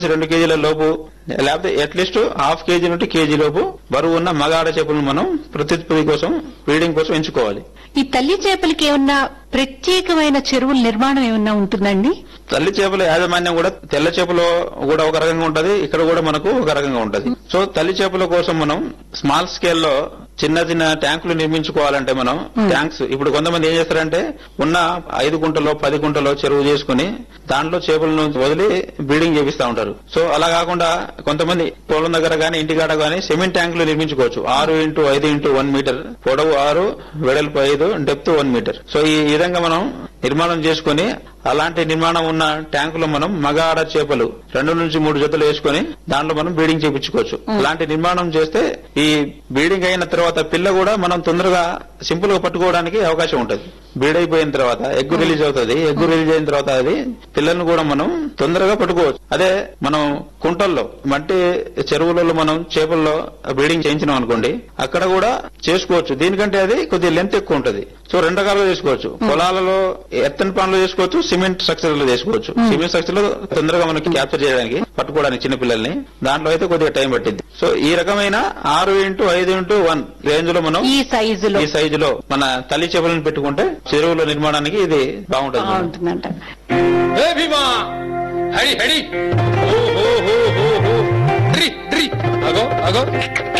రెండు కేజీల లోపు లేకపోతే అట్లీస్ట్ హాఫ్ కేజీ నుండి కేజీ లోపు బరువు ఉన్న మగాడ చేపలను మనం ప్రత్యుత్పత్తి కోసం బ్రీడింగ్ కోసం ఎంచుకోవాలి ఈ తల్లి చేపలకి ఏమన్నా ప్రత్యేకమైన చెరువుల నిర్మాణం ఏమన్నా ఉంటుందండి తల్లి చేపల యాజమాన్యం కూడా తెల్ల చేపలో కూడా ఒక రకంగా ఉంటది ఇక్కడ కూడా మనకు ఒక రకంగా ఉంటది సో తల్లి చేపల కోసం మనం స్మాల్ స్కేల్ లో చిన్న చిన్న ట్యాంకులు నిర్మించుకోవాలంటే మనం ట్యాంక్స్ ఇప్పుడు కొంతమంది ఏం చేస్తారంటే ఉన్న ఐదు గుంటలో పది గుంటలో చెరువు చేసుకుని దాంట్లో చేపలను వదిలి బ్రీడింగ్ చేపిస్తా ఉంటారు సో అలా కాకుండా కొంతమంది పొలం దగ్గర గానీ ఇంటికాడ గానీ సిమెంట్ ట్యాంకులు నిర్మించుకోవచ్చు ఆరు ఇంటూ ఐదు ఇంటూ వన్ మీటర్ పొడవు ఆరు వెడల్పు ఐదు డెప్త్ వన్ మీటర్ సో ఈ విధంగా మనం నిర్మాణం చేసుకుని అలాంటి నిర్మాణం ఉన్న ట్యాంకులో మనం మగ ఆడ చేపలు రెండు నుంచి మూడు జతలు వేసుకొని దాంట్లో మనం బ్రీడింగ్ చేయించుకోవచ్చు అలాంటి నిర్మాణం చేస్తే ఈ బ్రీడింగ్ అయిన తర్వాత పిల్ల కూడా మనం తొందరగా సింపుల్ గా పట్టుకోవడానికి అవకాశం ఉంటుంది బ్రీడ్ అయిపోయిన తర్వాత ఎగ్గు రిలీజ్ అవుతుంది ఎగ్గు రిలీజ్ అయిన తర్వాత అది పిల్లల్ని కూడా మనం తొందరగా పట్టుకోవచ్చు అదే మనం కుంటల్లో మట్టి చెరువులలో మనం చేపల్లో బ్రీడింగ్ చేయించినాం అనుకోండి అక్కడ కూడా చేసుకోవచ్చు దీనికంటే అది కొద్దిగా లెంత్ ఎక్కువ ఉంటది సో రెండు రకాలుగా చేసుకోవచ్చు పొలాలలో ఎత్తని పనులు చేసుకోవచ్చు సిమెంట్ స్ట్రక్చర్ లో చేసుకోవచ్చు సిమెంట్ స్ట్రక్చర్ లో తొందరగా మనకి క్యాప్చర్ చేయడానికి పట్టుకోవడానికి చిన్న పిల్లల్ని దాంట్లో అయితే కొద్దిగా టైం పట్టింది సో ఈ రకమైన ఆరు ఇంటూ ఐదు ఇంటూ వన్ రేంజ్ లో మనం ఈ సైజులో ఈ సైజులో మన తల్లి చేపలను పెట్టుకుంటే చెరువుల నిర్మాణానికి ఇది బాగుంటుంది మేడం. బాగుంటుందంట ఏ భీమా హడి హడి ఓ హో హో హో హో డ్రి డ్రి అగో అగో